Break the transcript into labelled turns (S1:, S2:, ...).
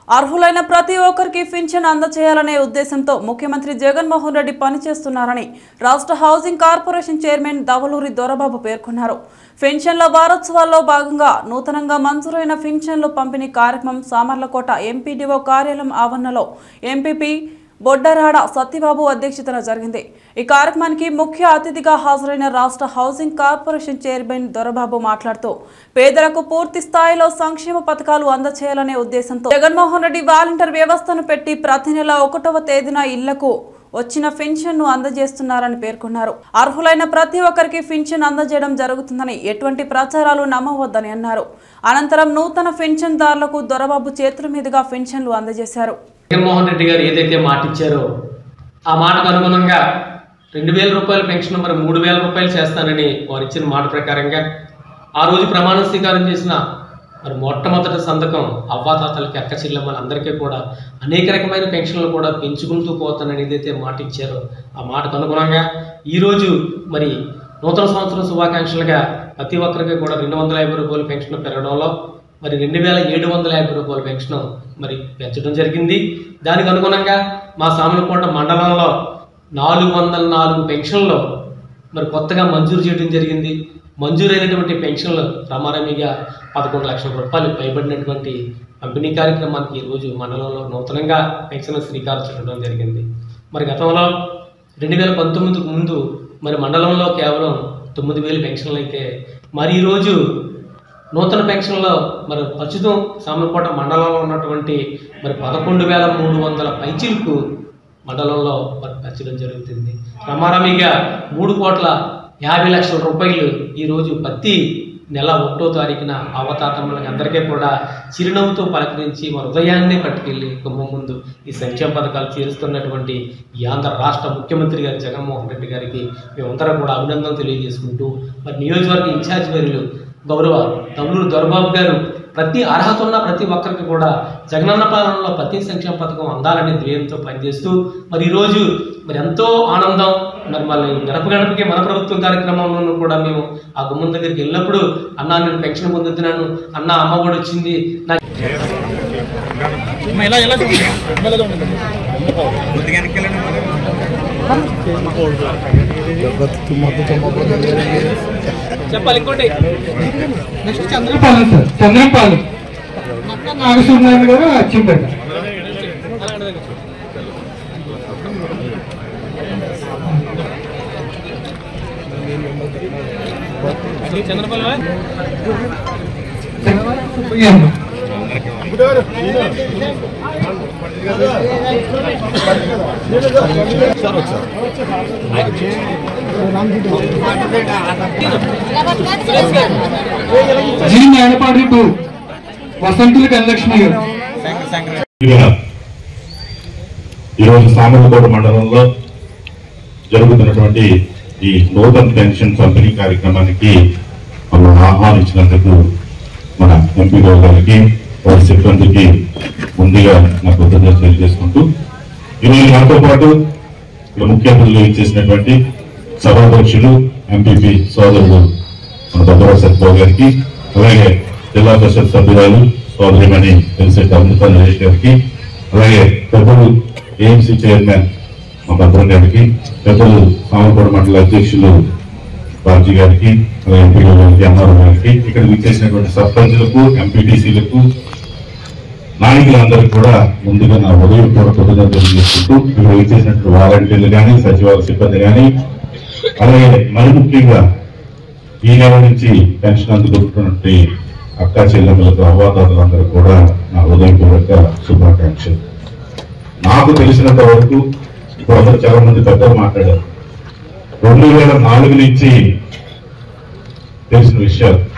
S1: అర్హులైన ప్రతి ఒక్కరికి పింఛన్ అందజేయాలనే ఉద్దేశంతో ముఖ్యమంత్రి జగన్మోహన్ రెడ్డి పనిచేస్తున్నారని రాష్ట్ర housing corporation chairman Davaluri Dorababu పేర్కొన్నారు పెన్షన్ల వారోత్సవాల్లో భాగంగా నూతనంగా మంజూరైన పెన్షన్లు పంపిణీ కార్యక్రమం సామర్లకోట ఎంపీడీఓ కార్యాలయం ఆవరణలో ఎంపీపీ బొడ్డరాడ సత్యబాబు అధ్యక్షతన జరిగింది ఈ కార్యక్రమానికి ముఖ్య అతిథిగా హాజరైన రాష్ట్ర హౌసింగ్ కార్పొరేషన్ చైర్మన్ దొరబాబు మాట్లాడుతూ పేదలకు పూర్తి స్థాయిలో సంక్షేమ పథకాలు అందచేయాలనే ఉద్దేశంతో జగన్మోహన్ రెడ్డి వాలంటీర్ వ్యవస్థను పెట్టి ప్రతి నెల ఒకటవ తేదీన ఇళ్లకు వచ్చిన పెన్షన్ ను అందజేస్తున్నారని పేర్కొన్నారు అర్హులైన ప్రతి ఒక్కరికి పెన్షన్ అందజేయడం జరుగుతుందని ఎటువంటి ప్రచారాలు నమ్మవద్దని అన్నారు అనంతరం నూతన పెన్షన్దారులకు దొరబాబు చేతుల మీదుగా పెన్షన్లు అందజేశారు
S2: జగన్మోహన్ రెడ్డి గారు ఏదైతే మాట ఇచ్చారో ఆ మాటకు అనుగుణంగా రెండు వేల రూపాయల పెన్షన్ మరి మూడు వేల రూపాయలు చేస్తానని వారు ఇచ్చిన మాట ప్రకారంగా ఆ రోజు ప్రమాణ స్వీకారం చేసిన మరి మొట్టమొదటి సంతకం అవ్వాతాతలకి అక్క చెల్లెమ్మలు అందరికీ కూడా అనేక రకమైన పెన్షన్లు కూడా పెంచుకుంటూ పోతానని ఏదైతే మాట ఇచ్చారో ఆ మాటకు అనుగుణంగా ఈరోజు మరి నూతన సంవత్సరం శుభాకాంక్షలుగా ప్రతి ఒక్కరికి కూడా రెండు వందల యాభై రూపాయల పెన్షన్ పెరగడంలో మరి రెండు వేల ఏడు వందల యాభై రూపాయల పెన్షన్ మరి పెంచడం జరిగింది దానికి అనుగుణంగా మా సామలకోట మండలంలో నాలుగు వందల నాలుగు పెన్షన్లు మరి కొత్తగా మంజూరు చేయడం జరిగింది మంజూరైనటువంటి పెన్షన్లు రమారమిగా పదకొండు లక్షల రూపాయలు పైబడినటువంటి పంపిణీ కార్యక్రమానికి ఈరోజు మండలంలో నూతనంగా పెన్షన్ శ్రీకారం చుట్టడం జరిగింది మరి గతంలో రెండు వేల పంతొమ్మిదికి ముందు మరి మండలంలో కేవలం తొమ్మిది వేలు పెన్షన్లు అయితే మరి ఈరోజు నూతన పెన్షన్లో మరి ప్రస్తుతం సామర్కోట మండలంలో ఉన్నటువంటి మరి పదకొండు వేల మూడు వందల పైచీలకు మండలంలో మరి పెంచడం జరుగుతుంది రమారమిగా మూడు కోట్ల యాభై లక్షల రూపాయలు ఈరోజు ప్రతి నెల ఒకటో తారీఖున అవతాతమ్మలకి అందరికీ కూడా చిరునవ్వుతో పలకరించి మన హృదయాన్ని పట్టుకెళ్ళి గుమ్మం ముందు ఈ సంక్షేమ పథకాలు చేరుస్తున్నటువంటి ఈ ఆంధ్ర రాష్ట్ర ముఖ్యమంత్రి గారి జగన్మోహన్ రెడ్డి గారికి మేమందరం కూడా అభినందనలు తెలియజేసుకుంటూ మరి నియోజకవర్గ ఇన్ఛార్జ్ వర్యులు గౌరవ తమ్ముడు దొరబాబు గారు ప్రతి అర్హత ఉన్న ప్రతి ఒక్కరికి కూడా జగనన్న పాలనలో ప్రతి సంక్షేమ పథకం అందాలనే ధ్యేయంతో పనిచేస్తూ మరి ఈరోజు మరి ఎంతో ఆనందం మరి మళ్ళీ గడప గడపకి మన ప్రభుత్వం కార్యక్రమంలో కూడా మేము ఆ గుమ్మం దగ్గరికి వెళ్ళినప్పుడు అన్నా నేను పెన్షన్ పొందుతున్నాను అన్న అమ్మ కూడా వచ్చింది నాకు చెప్పాలి ఇంకోటి
S3: నెక్స్ట్ చంద్రపాలెం సార్ చంద్రపాలెం నక్క నాగేశ్వరనారాయణ గారు అచ్చింపేట
S2: చంద్రబాబు
S3: పోయాను. జి మేడపాటి టు వసంతుల కనలక్ష్మి గారు
S4: ఇక ఈరోజు సామర్లకోట మండలంలో జరుగుతున్నటువంటి ఈ నూతన పెన్షన్ పంపిణీ కార్యక్రమానికి మనం ఆహ్వానించినందుకు మన ఎంపీ గారికి వారి సిబ్బందికి ముందుగా నా కృతజ్ఞతలు తెలియజేసుకుంటూ ఈరోజు నాతో పాటు ఇక్కడ ముఖ్య అతిథులు ఇచ్చేసినటువంటి సభాధ్యక్షులు ఎంపీపీ సోదరుడు మన దగ్గర సత్యబాబు గారికి అలాగే జిల్లా పరిషత్ సభ్యురాలు సోదరిమణి ఎల్సెట్ అమృత నరేష్ గారికి అలాగే పెద్దలు ఏఎంసీ చైర్మన్ మా భద్రం గారికి పెద్దలు సామర్పూడ మండల అధ్యక్షులు బాబ్జీ గారికి అలాగే ఎంపీ గారికి అన్నారావు గారికి ఇక్కడ విచ్చేసినటువంటి సర్పంచులకు ఎంపీటీసీలకు నాయకులందరికీ కూడా ముందుగా నా ఉదయపూర్వక కృతజ్ఞతలు తెలియజేసుకుంటూ ఇక్కడ విచ్చేసినటువంటి వాలంటీర్లు కానీ సచివాలయ సిబ్బంది కానీ అలాగే మరి ముఖ్యంగా ఈ నెల నుంచి పెన్షన్ అందుకుంటున్నటువంటి అక్క చెల్లెమ్మలకు అవ్వాదారులందరూ కూడా నా హృదయపూర్వక శుభాకాంక్షలు నాకు తెలిసినంత వరకు ఇప్పుడు అందరూ చాలా మంది పెద్దలు మాట్లాడారు రెండు వేల నాలుగు నుంచి తెలిసిన విషయాలు